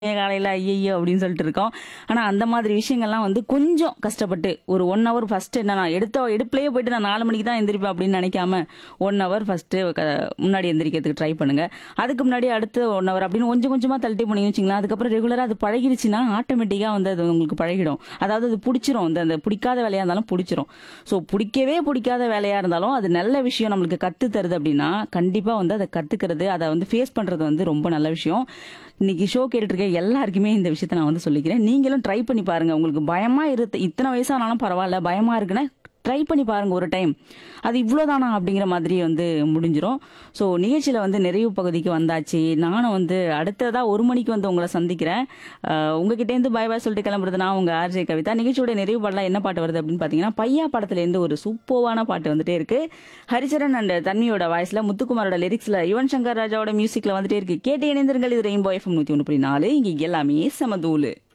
காலையில் ஐயையோ அப்படின்னு சொல்லிட்டு இருக்கோம் ஆனால் அந்த மாதிரி விஷயங்கள்லாம் வந்து கொஞ்சம் கஷ்டப்பட்டு ஒரு ஒன் ஹவர் ஃபர்ஸ்ட் என்ன நான் எடுத்த எடுப்புலேயே போயிட்டு நான் நாலு மணிக்கு தான் எந்திரிப்பேன் அப்படின்னு நினைக்காம ஒன் ஹவர் ஃபர்ஸ்ட்டு முன்னாடி எந்திரிக்கிறதுக்கு ட்ரை பண்ணுங்க அதுக்கு முன்னாடி அடுத்து ஒன் ஹவர் அப்படின்னு கொஞ்சம் கொஞ்சமாக தள்ளிட்டு போனீங்கன்னு வச்சுங்களேன் அதுக்கப்புறம் ரெகுலராக அது பழகிடுச்சுன்னா ஆட்டோமேட்டிக்காக வந்து அது உங்களுக்கு பழகிடும் அதாவது அது பிடிச்சிரும் அந்த அந்த பிடிக்காத வேலையாக இருந்தாலும் பிடிச்சிரும் ஸோ பிடிக்கவே பிடிக்காத வேலையாக இருந்தாலும் அது நல்ல விஷயம் நம்மளுக்கு கற்று தருது அப்படின்னா கண்டிப்பாக வந்து அதை கற்றுக்கிறது அதை வந்து ஃபேஸ் பண்ணுறது வந்து ரொம்ப நல்ல விஷயம் இன்னைக்கு ஷோ கேட்டுட்டு இருக்க எல்லாருக்குமே இந்த விஷயத்த நான் வந்து சொல்லிக்கிறேன் நீங்களும் ட்ரை பண்ணி பாருங்க உங்களுக்கு பயமா இரு இத்தனை வயசானாலும் பரவாயில்ல பயமா இருக்குன்னா ட்ரை பண்ணி பாருங்க ஒரு டைம் அது இவ்வளோதானா அப்படிங்கிற மாதிரி வந்து முடிஞ்சிரும் ஸோ நிகழ்ச்சியில் வந்து நிறைவு பகுதிக்கு வந்தாச்சு நானும் வந்து அடுத்ததா ஒரு மணிக்கு வந்து உங்களை சந்திக்கிறேன் அஹ் உங்ககிட்டேருந்து பாய் பாய் சொல்லிட்டு கிளம்புறது நான் உங்க ஆர்ஜே கவிதா நிகழ்ச்சியோட நிறைவு பாடலாம் என்ன பாட்டு வருது அப்படின்னு பார்த்தீங்கன்னா பையா படத்துலேருந்து ஒரு சூப்பர்வான பாட்டு வந்துட்டே இருக்கு ஹரிச்சரன் அண்ட் தன்னியோட வாய்ஸ்ல முத்துக்குமாரோட லிரிக்ஸ்ல யுவன் சங்கர் ராஜாவோட மியூசிக்ல வந்துட்டே இருக்கு கேட்டு இணைந்திருங்கள் இது ரெயின்போ எஃப்எம் நூற்றி ஒன்று புள்ளி நாலு இங்கே எல்லாமே சமதூளு